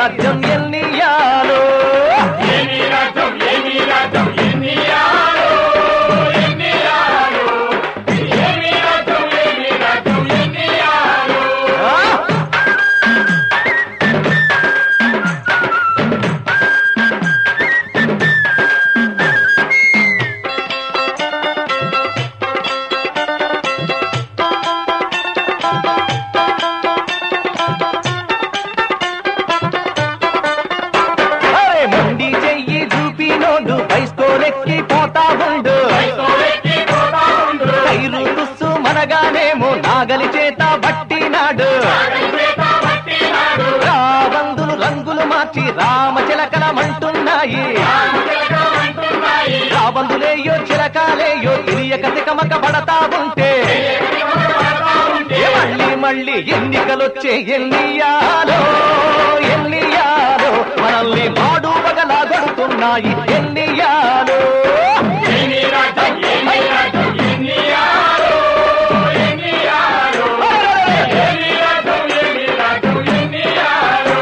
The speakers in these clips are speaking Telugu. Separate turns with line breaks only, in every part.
రాజ్యం ఎన్నియాలో
ఏమి రాజ్యం ఏమి రాజ్యం ఎన్ని ఆలో ఎన్ని ఆలో ఏమి రాజ్యం ఏమి రాజ్యం ఎన్ని ఆలో
ఆ? అరే మొండి చెయ్యి చూపినోడు బైస్కోలెక్కి పోతా ఉండు
తోడెక్కి పోతా ఉండు
కైరు తుస్సు మనగానేమో నాగలి చేత బట్టినాడు
చేత పట్టినాడు
రాబందులు రంగులు మార్చి రామ చిలకలమంటున్నాయి
అంటున్నాయి
రాబందులేయో చిలకాలేయో తెలియక తికమక పడతా ఉంటే ఏ మళ్ళీ మళ్ళీ ఎన్నికలొచ్చే ఎన్నియాలో ఎన్నియాలో మనల్ని మాడు పగలా కొడుతున్నాయి ఎన్నియాలో
ఎన్ని రాజ్యం ఎన్ని రాజ్యం ఎన్ని ఆలో ఎన్ని ఆలో ఎన్ని రాజ్యం ఎన్ని రాజ్యం ఎన్ని ఆలో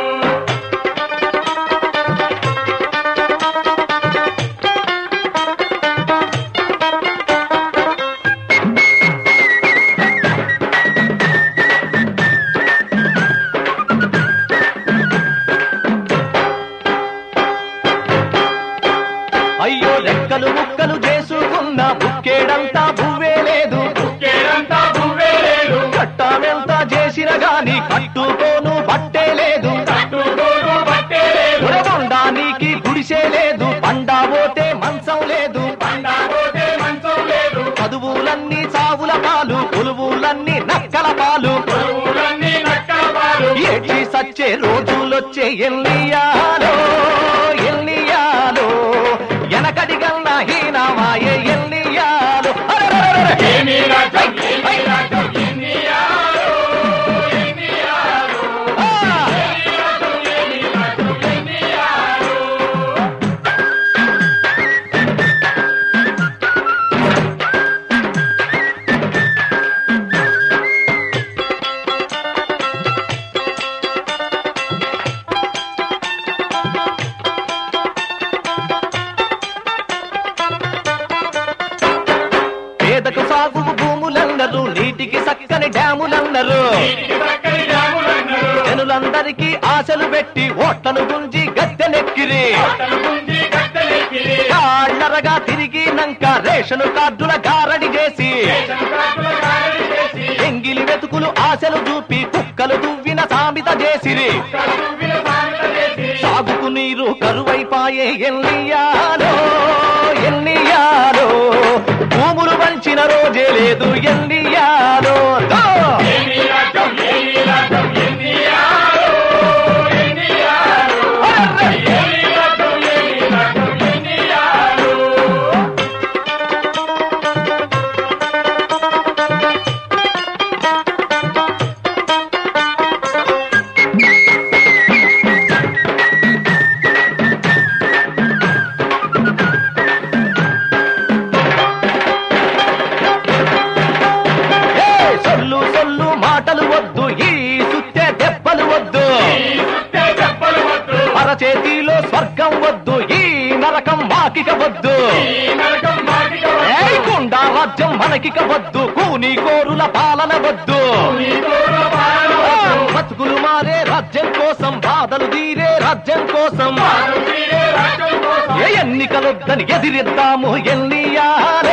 అయ్యో రెక్కలు ముక్కలు చేసుకున్న బుక్కేడంతా భూవే లేదు
కేడంతా భూవే లేదు
చట్టమెంత చేసిన గాని కట్టుకోను బట్టే లేదు
కట్టుకోడు బట్టే లేదు
ఉరగొండానికి గుడిసే లేదు పండా పోతే మంచం లేదు
పండబోతే మంచం లేదు
చదువులన్నీ సావుల పాలు కొలువులన్నీ నక్కల పాలు
ఊరన్నీ నక్కలపాలు
ఏడ్చి సచ్చే రోజులొచ్చే ఎల్లియాలో ఎల్లియాలో ఎనకడి గల్ల హీనమాయే ఎల్లియాలో అరెరెరెరె!
ఏమి రాజ్యం ఏమి రాజ్యం ఎన్ని ఆలో ఎన్ని ఆలో
ఆ!
ఏమి రాజ్యం ఏమి రాజ్యం ఎన్ని ఆలో
పేదకు సాగు భూములన్నరు నీటికి చక్కని డ్యాములన్నరు
ఇంటికి చక్కని జాములన్నారు
జనులందరికీ ఆశలు పెట్టి ఓట్లను గుంజి గద్దెనెక్కిరి
అతను గుంజి కట్టెలెక్కిరి
కాళ్ళరగా తిరిగినంక రేషను కార్డుల గారడి చేసి
శంకరాకుల గాలి చేసి
ఎంగిలి వెతుకులు ఆశలు చూపి కుక్కలు దువ్విన సామిత చేసిరి
కడుపుల సామెత చేసి
సాగుకు నీరు కరువైపాయే ఎన్నియాలో ఎన్నియాలో భూములు వంచిన రోజే లేదు ఎన్నియాలో దో!
ఏమి రాజ్యం ఏమి రాజ్యం ఎన్ని ఆలో ఎన్ని ఆలో ఏమి రాజ్యం ఏమి రాజ్యం ఎన్ని ఆలో
ఏ సొల్లు సొల్లు మాటలు వద్దు ఈ సుత్తె దెబ్బలు వద్దు
ఈ సుత్తే చెప్పలు వద్దు
అరచేతిలో స్వర్గం వద్దు ఈ నరకం మాకిక వద్దు
ఈ నరకం మాటిక
ఏ
వద్దు
గుండా రాజ్యం మనకిక వద్దు కూని కోరుల పాలన వద్దు
ఈ దూర పాలన వద్దు
బతుకులు మారే రాజ్యం కోసం బాధలు తీరే రాజ్యం కోసం
వారు తీరే రాజ్యం కోసం
ఏ ఎన్నికలొద్దని ఎదిరిద్దాము ఎన్నియాలో